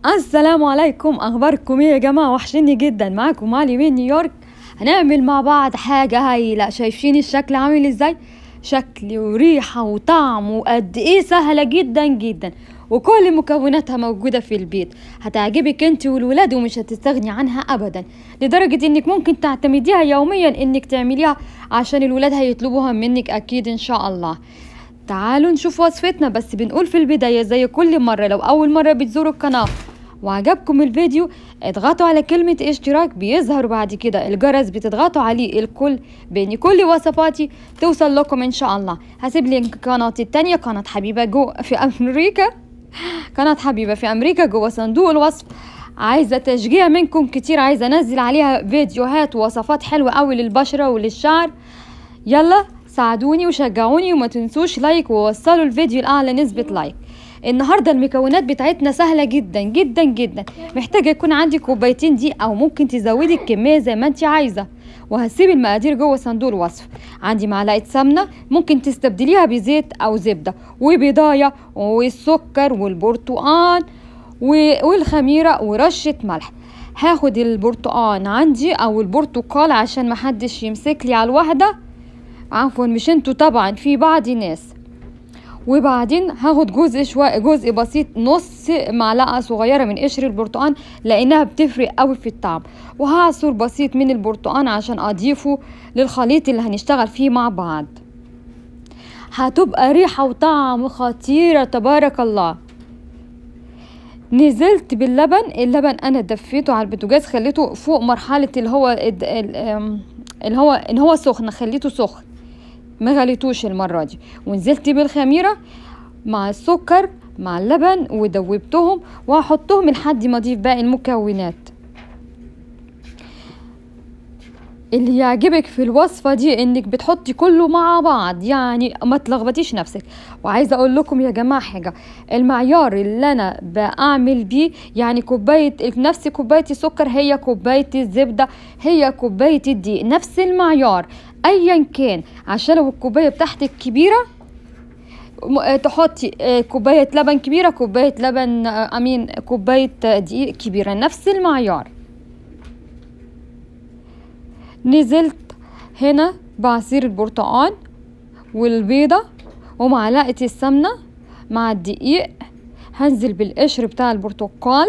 السلام عليكم اخباركم ايه يا جماعه وحشني جدا معاكم علي من نيويورك هنعمل مع بعض حاجه هايله شايفين الشكل عامل ازاي شكل وريحه وطعم وقد ايه سهله جدا جدا وكل مكوناتها موجوده في البيت هتعجبك انت والولاد ومش هتستغني عنها ابدا لدرجه انك ممكن تعتمديها يوميا انك تعمليها عشان الولاد هيطلبوها منك اكيد ان شاء الله تعالوا نشوف وصفتنا بس بنقول في البداية زي كل مرة لو أول مرة بتزوروا القناة وعجبكم الفيديو اضغطوا على كلمة اشتراك بيظهر بعد كده الجرس بتضغطوا عليه الكل بان كل وصفاتي توصل لكم ان شاء الله هسيب لينك قناتي التانية قناة حبيبة جو في امريكا قناة حبيبة في امريكا جوه صندوق الوصف عايزة تشجيع منكم كتير عايزة انزل عليها فيديوهات ووصفات حلوة قوي للبشرة وللشعر يلا ساعدوني وشجعوني وما تنسوش لايك ووصلوا الفيديو لأعلى نسبة لايك النهارده المكونات بتاعتنا سهله جدا جدا جدا محتاجه يكون عندك كوبايتين دي او ممكن تزودي الكميه زي ما انت عايزه وهسيب المقادير جوه صندوق الوصف عندي معلقه سمنه ممكن تستبدليها بزيت او زبده وبضايه والسكر والبرتقال والخميره ورشه ملح هاخد البرتقال عندي او البرتقال عشان محدش يمسك لي على الواحده عفوا مش انتوا طبعا في بعض ناس وبعدين هاخد جزء شوية جزء بسيط نص معلقة صغيرة من قشر البرتقال لأنها بتفرق قوي في الطعم وهعصر بسيط من البرتقال عشان أضيفه للخليط اللي هنشتغل فيه مع بعض هتبقى ريحة وطعم خطيرة تبارك الله نزلت باللبن اللبن انا دفيته على البوتاجاز خليته فوق مرحله اللي هو اللي هو ان هو سخن خليته سخن ما غليتوش المرة دي ونزلت بالخميرة مع السكر مع اللبن ودوبتهم وهحطهم لحد ما اضيف باقي المكونات اللي يعجبك في الوصفة دي انك بتحطي كله مع بعض يعني ما تلخبطيش نفسك وعايزة اقول لكم يا جماعة حاجة المعيار اللي انا بعمل بيه يعني كوباية نفس كوباية السكر هي كوباية الزبدة هي كوباية الدقيق نفس المعيار ايا كان عشان لو الكوباية بتاعتك كبيرة تحطي كوباية لبن كبيرة كوباية لبن امين كوباية دقيق كبيرة نفس المعيار نزلت هنا بعصير البرتقال والبيضة ومعلقة السمنة مع الدقيق هنزل بالقشر بتاع البرتقال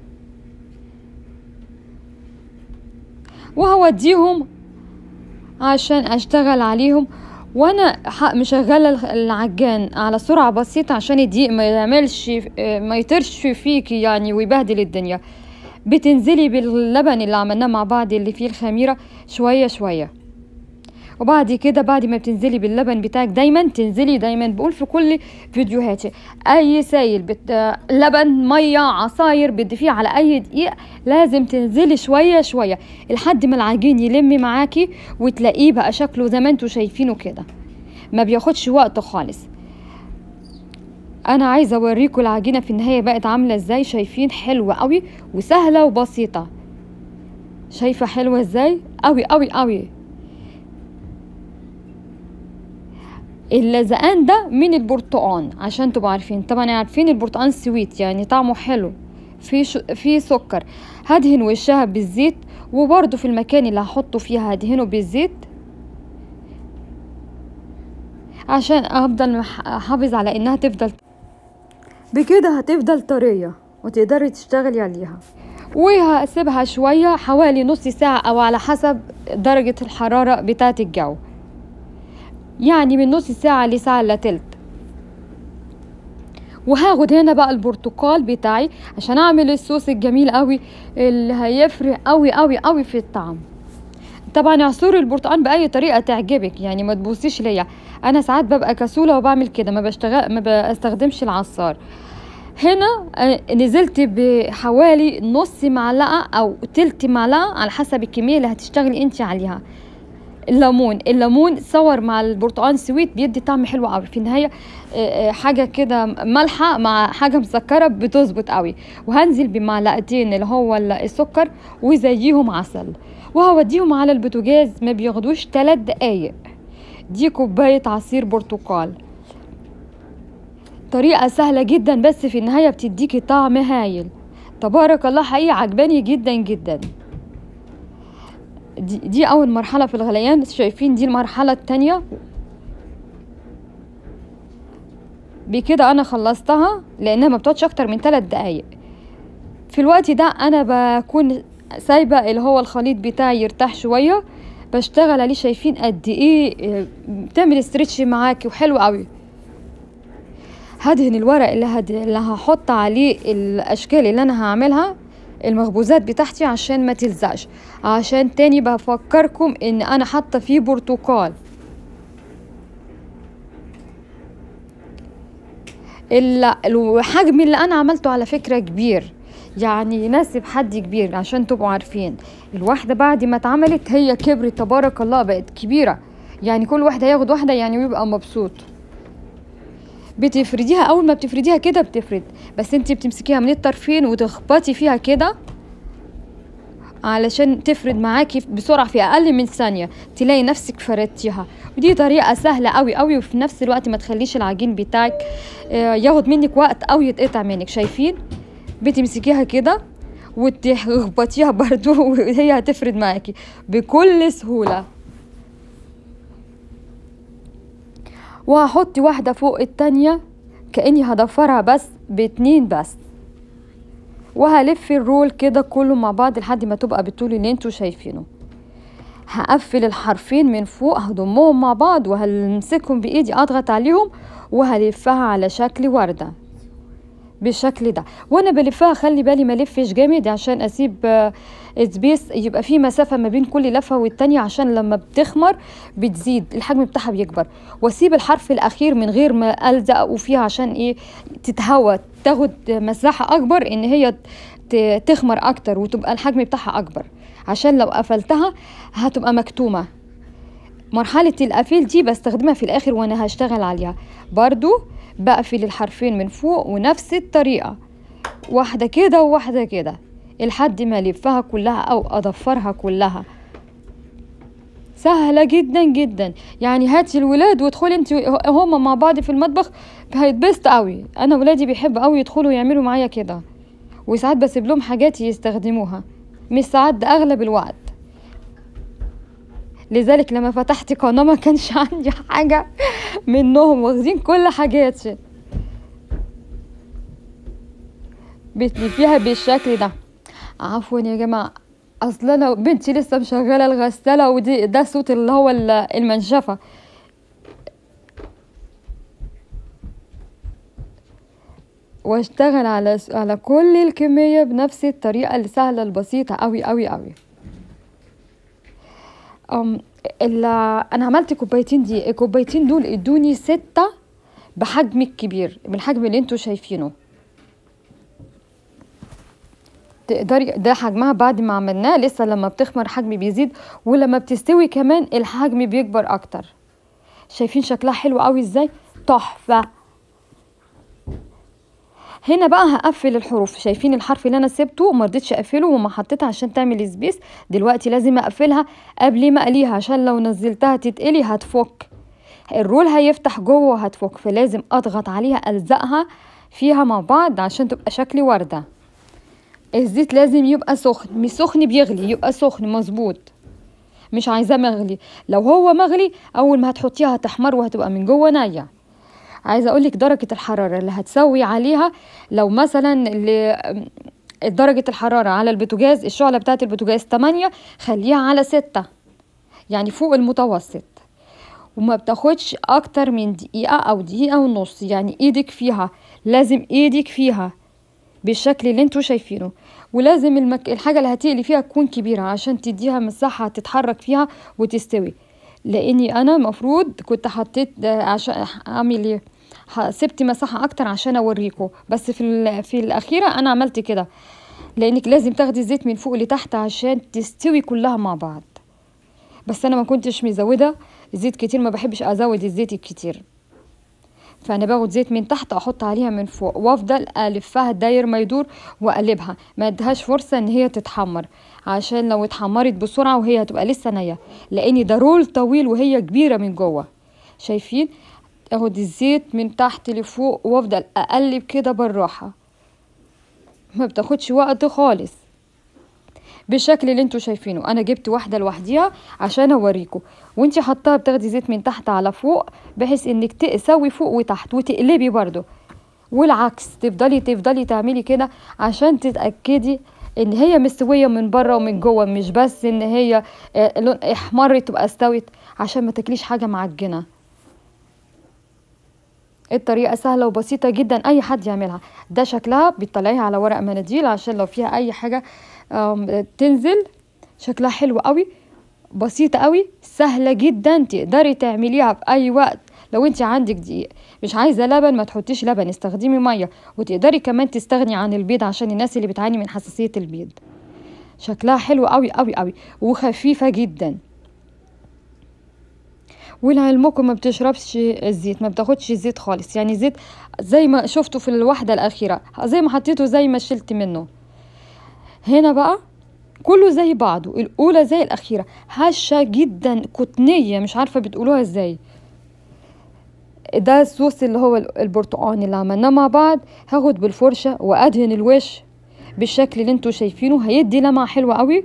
وهوديهم عشان اشتغل عليهم وانا مشغله العجان على سرعه بسيطه عشان الدقيق ما يعملش ما يطرش فيكي يعني ويبهدل الدنيا بتنزلي باللبن اللي عملناه مع بعض اللي فيه الخميرة شوية شوية وبعد كده بعد ما بتنزلي باللبن بتاعك دايما تنزلي دايما بقول في كل فيديوهاتي اي سايل بت... لبن ميه عصاير بتضيفيه على اي دقيق لازم تنزلي شويه شويه لحد ما العجين يلم معاكي وتلاقيه بقى شكله زي ما انتوا شايفينه كده ما بياخدش وقت خالص انا عايزه اوريكم العجينه في النهايه بقت عامله ازاي شايفين حلوه قوي وسهله وبسيطه شايفه حلوه ازاي قوي قوي قوي اللزقان ده من البرتقان عشان تبقوا عارفين طبعا عارفين البرتقان سويت يعني طعمه حلو في ش... في سكر هدهن وشها بالزيت وبرده في المكان اللي هحطه فيها هدهنه بالزيت عشان افضل احافظ على انها تفضل بكده هتفضل طرية وتقدري تشتغلي عليها وهسيبها شوية حوالي نص ساعة أو على حسب درجة الحرارة بتاعة الجو يعني من نص ساعة لساعة إلا تلت وهاخد هنا بقى البرتقال بتاعي عشان اعمل الصوص الجميل قوي اللي هيفرق قوي قوي قوي في الطعم طبعا عصور البرتقال باي طريقه تعجبك يعني ما تبصيش ليا انا ساعات ببقى كسوله وبعمل كده ما بشتغل ما بستخدمش العصار هنا نزلت بحوالي نص معلقه او تلت معلقه على حسب الكميه اللي هتشتغلي انت عليها الليمون الليمون صور مع البرتقال سويت بيدي طعم حلو قوي في النهايه حاجه كده مالحه مع حاجه مسكره بتظبط قوي وهنزل بمعلقتين اللي هو السكر وزيهم عسل وهوديهم على البوتاجاز ما بياخدوش 3 دقايق دي كوبايه عصير برتقال طريقه سهله جدا بس في النهايه بتديكي طعم هايل تبارك الله حقيقي عجباني جدا جدا دي, دي اول مرحله في الغليان شايفين دي المرحله التانية بكده انا خلصتها لانها ما بتقعدش اكتر من 3 دقايق في الوقت ده انا بكون سايبه اللي هو الخليط بتاعي يرتاح شويه بشتغل عليه شايفين قد ايه بتعمل استرتش معاكي وحلو قوي هدهن الورق اللي, هد... اللي هحط عليه الاشكال اللي انا هعملها المخبوزات بتاعتي عشان ما تلزقش عشان تاني بفكركم ان انا حاطه فيه برتقال الحجم اللي انا عملته على فكره كبير يعني يناسب حد كبير عشان تبقوا عارفين الواحدة بعد ما اتعملت هي كبرت تبارك الله بقت كبيرة يعني كل واحد هياخد واحدة يعني ويبقى مبسوط بتفرديها اول ما بتفرديها كده بتفرد بس انت بتمسكيها من الطرفين وتخبطي فيها كده علشان تفرد معاكي بسرعة في أقل من ثانية تلاقي نفسك فردتيها ودي طريقة سهلة قوي قوي وفي نفس الوقت ما تخليش العجين بتاعك ياخد منك وقت أو يتقطع منك شايفين بتمسكيها كده وتخبطيها برضو وهي هتفرد معاكي بكل سهولة وهحط واحدة فوق التانية كأني هضفرها بس باتنين بس وهلف الرول كده كله مع بعض لحد ما تبقى بالطول اللي انتوا شايفينه هقفل الحرفين من فوق هضمهم مع بعض وهمسكهم بايدي اضغط عليهم وهلفها على شكل ورده بالشكل ده وانا بلفها خلي بالي ما لفش جامد عشان اسيب سبيس يبقى في مسافه ما بين كل لفه والتانية عشان لما بتخمر بتزيد الحجم بتاعها بيكبر واسيب الحرف الاخير من غير ما الزق فيها عشان ايه تتهوى تاخد مساحه اكبر ان هي تخمر اكتر وتبقى الحجم بتاعها اكبر عشان لو قفلتها هتبقى مكتومه مرحلة القفيل دي بستخدمها في الآخر وأنا هشتغل عليها برضو بقفل الحرفين من فوق ونفس الطريقة واحدة كده وواحدة كده لحد ما ألفها كلها أو أضفرها كلها سهلة جدا جدا يعني هاتي الولاد وادخلي انت هما مع بعض في المطبخ هيتبسط قوي انا ولادي بيحب قوي يدخلوا يعملوا معايا كده وساعات بسيب لهم حاجات يستخدموها مش ساعات ده اغلب الوقت لذلك لما فتحت قناة ما كانش عندي حاجة منهم واخدين كل حاجاتي بتلفيها بالشكل ده عفوا يا جماعة اصل انا بنتي لسه مشغلة الغسالة ودي ده صوت اللي هو المنشفة واشتغل على على كل الكمية بنفس الطريقة السهلة البسيطة قوي قوي قوي أم انا عملت كوبايتين دي الكوبايتين دول ادوني ستة بحجم الكبير بالحجم اللي انتوا شايفينه تقدري ده حجمها بعد ما عملناه لسه لما بتخمر حجم بيزيد ولما بتستوي كمان الحجم بيكبر اكتر شايفين شكلها حلو قوي ازاي تحفه هنا بقى هقفل الحروف شايفين الحرف اللي انا سبته وما رضيتش اقفله وما حطيتها عشان تعمل سبيس دلوقتي لازم اقفلها قبل ما اقليها عشان لو نزلتها تتقلي هتفك الرول هيفتح جوه وهتفك فلازم اضغط عليها الزقها فيها مع بعض عشان تبقى شكل ورده الزيت لازم يبقى سخن مش سخن بيغلي يبقى سخن مظبوط مش عايزاه مغلي لو هو مغلي اول ما هتحطيها هتحمر وهتبقى من جوه نيه عايزه اقول لك درجه الحراره اللي هتسوي عليها لو مثلا درجة الحرارة على البوتاجاز الشعلة بتاعة البوتاجاز 8 خليها على 6 يعني فوق المتوسط وما بتاخدش اكتر من دقيقة او دقيقة ونص يعني ايدك فيها لازم ايدك فيها بالشكل اللي انتوا شايفينه ولازم المك... الحاجة اللي هتقلي فيها تكون كبيرة عشان تديها مساحة تتحرك فيها وتستوي لاني انا مفروض كنت حطيت عشان اعمل ايه سبت مساحة اكتر عشان اوريكم بس في في الاخيرة انا عملت كده لانك لازم تاخدي الزيت من فوق لتحت عشان تستوي كلها مع بعض بس انا ما كنتش مزودة زيت كتير ما بحبش ازود الزيت الكتير فانا باخد زيت من تحت احط عليها من فوق وافضل الفها داير ما يدور واقلبها ما ادهاش فرصه ان هي تتحمر عشان لو اتحمرت بسرعه وهي هتبقى لسه نيه لان ده رول طويل وهي كبيره من جوه شايفين اخد الزيت من تحت لفوق وافضل اقلب كده بالراحه ما بتاخدش وقت خالص بالشكل اللي انتوا شايفينه انا جبت واحده لوحديها عشان اوريكم وانتي حطاها بتاخدي زيت من تحت على فوق بحيث انك تسوي فوق وتحت وتقلبي برضو والعكس تفضلي تفضلي تعملي كده عشان تتاكدي ان هي مستويه من بره ومن جوه مش بس ان هي آه، لون احمرت تبقى استوت عشان ما تاكليش حاجه معجنه الطريقة سهلة وبسيطة جدا أي حد يعملها ده شكلها بتطلعيها على ورق مناديل عشان لو فيها أي حاجة آم، تنزل شكلها حلو قوي بسيطة قوي سهلة جدا تقدري تعمليها في أي وقت لو انت عندك دقيق مش عايزة لبن ما تحطيش لبن استخدمي مية وتقدري كمان تستغني عن البيض عشان الناس اللي بتعاني من حساسية البيض شكلها حلو قوي قوي قوي وخفيفة جدا ولعلمكم ما بتشربش الزيت ما بتاخدش الزيت خالص يعني زيت زي ما شفتوا في الوحدة الأخيرة زي ما حطيته زي ما شلت منه هنا بقى كله زي بعضه الأولى زي الأخيرة هشة جدا قطنية مش عارفة بتقولوها ازاي ده الصوص اللي هو البرتقاني اللي عملناه مع بعض هاخد بالفرشة وأدهن الوش بالشكل اللي انتوا شايفينه هيدي لمعة حلوة قوي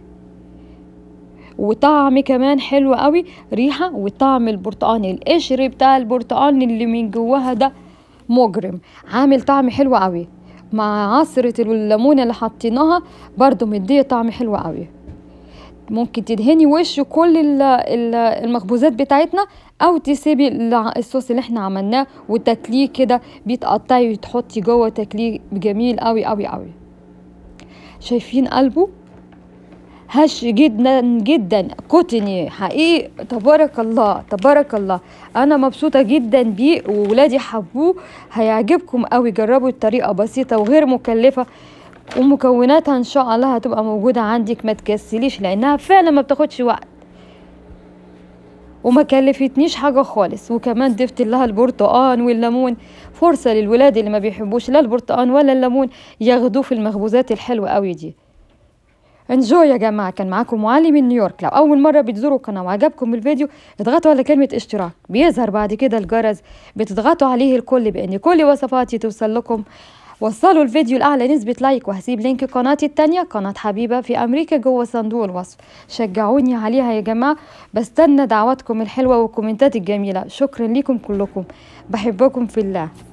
وطعم كمان حلو قوي ريحة وطعم البرتقاني القشر بتاع البرتقال اللي من جواها ده مجرم عامل طعم حلو قوي مع عصرة الليمون اللي حطيناها برضو مديه طعم حلو قوي ممكن تدهني وش كل ال- ال- المخبوزات بتاعتنا او تسيبي الع- الصوص اللي احنا عملناه وتاكليه كده بتقطعي وتحطي جوه تاكليه جميل قوي قوي قوي شايفين قلبه هش جدا جدا كوتني حقيقي تبارك الله تبارك الله انا مبسوطه جدا بيه وولادي حبوه هيعجبكم قوي جربوا الطريقه بسيطه وغير مكلفه ومكوناتها ان شاء الله هتبقى موجوده عندك ما تكسليش لانها فعلا ما بتاخدش وقت وما كلفتنيش حاجه خالص وكمان ضفت لها البرتقان والليمون فرصه للولاد اللي ما بيحبوش لا البرتقان ولا الليمون ياخدوه في المخبوزات الحلوه قوي دي انجو يا جماعة كان معاكم معلم من نيويورك لو أول مرة بتزوروا القناة وعجبكم الفيديو اضغطوا على كلمة اشتراك بيظهر بعد كده الجرس بتضغطوا عليه الكل بأن كل وصفاتي توصل لكم وصلوا الفيديو لأعلى نسبة لايك وهسيب لينك قناتي التانية قناة حبيبة في أمريكا جوه صندوق الوصف شجعوني عليها يا جماعة بستنى دعواتكم الحلوة والكومنتات الجميلة شكرا لكم كلكم بحبكم في الله